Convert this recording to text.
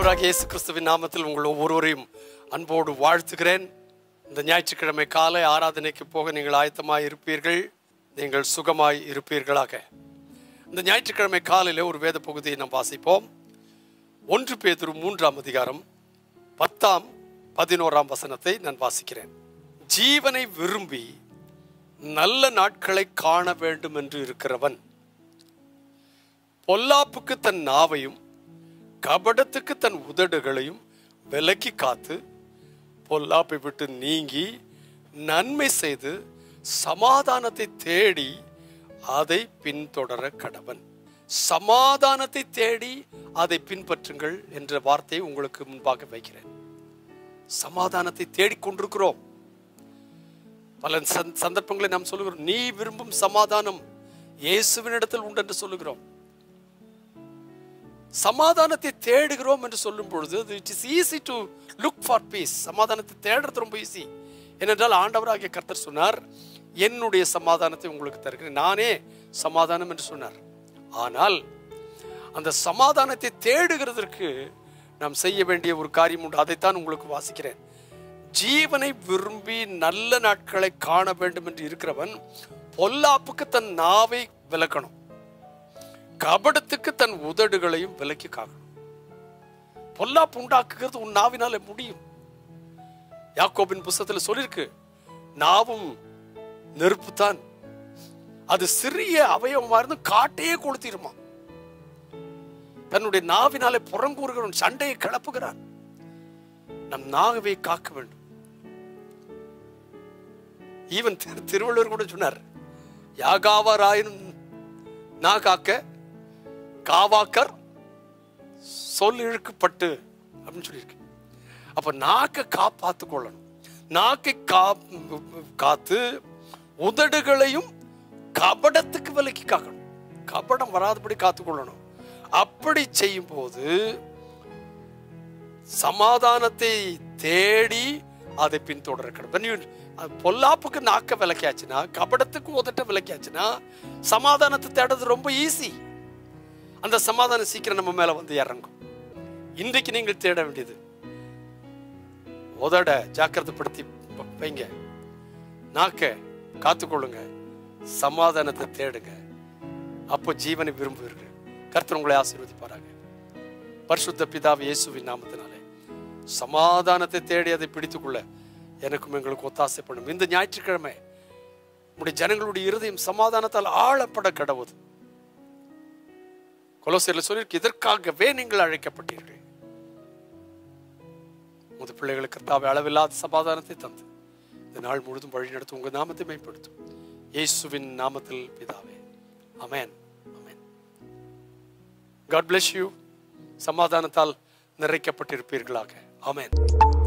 ஆண்டவராக இயேசு கிறிஸ்துவின் நாமத்தில் உங்கள் ஒவ்வொருவரையும் அன்போடு வாழ்த்துகிறேன் இந்த ஞாயிற்றுக்கிழமை காலை ஆராதனைக்கு போக நீங்கள் ஆயத்தமாய் இருப்பீர்கள் நீங்கள் சுகமாய் இருப்பீர்களாக இந்த ஞாயிற்றுக்கிழமை காலையில் ஒரு வேத பகுதியை நாம் வாசிப்போம் ஒன்று பேதுரு மூன்றாம் அதிகாரம் பத்தாம் பதினோராம் வசனத்தை நான் வாசிக்கிறேன் ஜீவனை விரும்பி நல்ல நாட்களை காண வேண்டும் என்று இருக்கிறவன் பொல்லாப்புக்கு தன் நாவையும் கபடத்துக்கு தன் உதடுகளையும் விலக்கி காத்து பொல்லாப்பை விட்டு நீங்கி நன்மை செய்து சமாதானத்தை தேடி அதை பின்தொடர கடவன் சமாதானத்தை தேடி அதை பின்பற்றுங்கள் என்ற வார்த்தையை உங்களுக்கு முன்பாக வைக்கிறேன் சமாதானத்தை தேடிக்கொண்டிருக்கிறோம் பல சந்த- சந்தர்ப்பங்களை நாம் சொல்லுகிறோம் நீ விரும்பும் சமாதானம் இயேசுவினிடத்தில் உண்டு என்று சொல்லுகிறோம் சமாதானத்தை தேடுகிறோம் என்று சொல்லும் பொழுது it is easy to look for peace சமாதானத்தை தேடுறது ரொம்ப ஈஸி ஏனென்றால் ஆண்டவராகிய கர்த்தர் சொன்னார் என்னுடைய சமாதானத்தை உங்களுக்கு தருகிறேன் நானே சமாதானம் என்று சொன்னார் ஆனால் அந்த சமாதானத்தை தேடுகிறதற்கு நாம் செய்ய வேண்டிய ஒரு காரியம் உண்டு அதைத்தான் உங்களுக்கு வாசிக்கிறேன் ஜீவனை விரும்பி நல்ல நாட்களை காண வேண்டும் என்று இருக்கிறவன் பொல்லாப்புக்கு தன் நாவை விலக்கணும் கபடத்துக்கு தன் உதடுகளையும் விலக்கி காக்கணும் பொல்லாப்பு உண்டாக்குகிறது உன் நாவினால முடியும் யாக்கோபின் புஸ்தகத்தில் சொல்லியிருக்கு நாவும் நெருப்புத்தான் அது சிறிய அவயவமா இருந்து காட்டையே கொளுத்திருமா தன்னுடைய நாவினாலே புறங்கூறுகிறவன் சண்டையை கிளப்புகிறான் நம் நாகவை காக்க வேண்டும் ஈவன் திரு- திருவள்ளுவர் கூட சொன்னார் யாகாவராயினும் நா காக்க காவாக்கர் சொல் இழுக்கப்பட்டு அப்படின்னு சொல்லியிருக்கு அப்ப நாக்கை காப்பாத்து கொள்ளணும் நாக்கை கா காத்து உதடுகளையும் கபடத்துக்கு விலக்கி காக்கணும் கபடம் வராதபடி காத்துக்கொள்ளணும் அப்படி செய்யும் போது சமாதானத்தை தேடி அதை பின்தொடர கிடக்கும் பொல்லாப்புக்கு நாக்க விளக்கியாச்சுன்னா கபடத்துக்கு உதட்ட விளக்கியாச்சுன்னா சமாதானத்தை தேடுறது ரொம்ப ஈஸி அந்த சமாதானம் சீக்கிரம் நம்ம மேல வந்து இறங்கும் இன்றைக்கு நீங்கள் தேட வேண்டியது உதட ஜாக்கிரதைப்படுத்தி வ- வைங்க நாக்க காத்துக்கொள்ளுங்க சமாதானத்தை தேடுங்க அப்போ ஜீவனை விரும்புவீர்கள் கர்த்தர் உங்களை ஆசீர்வதிப்பாராங்க பரிசுத்த பிதாவை இயேசுவின் நாமத்தினாலே சமாதானத்தை தேடி அதை பிடித்துக்கொள்ள எனக்கும் எங்களுக்கு ஒத்தாசை பண்ணும் இந்த ஞாயிற்றுக்கிழமை உடைய ஜனங்களுடைய இருதயம் சமாதானத்தால் ஆளப்பட கடவுது கொலோசியர்ல சொல்லியிருக்கு இதற்காகவே நீங்கள் அழைக்கப்பட்டீர்கள் முது பிள்ளைகளுக்கு கர்த்தாவை அளவில்லாத சமாதானத்தை தந்து இந்த நாள் முழுதும் வழி நடத்தும் உங்க நாமத்தை மேம்படுத்தும் இயேசுவின் நாமத்தில் பிதாவே அமேன் அமேன் காட் bless யூ சமாதானத்தால் நிறைக்கப்பட்டிருப்பீர்களாக ஆமென்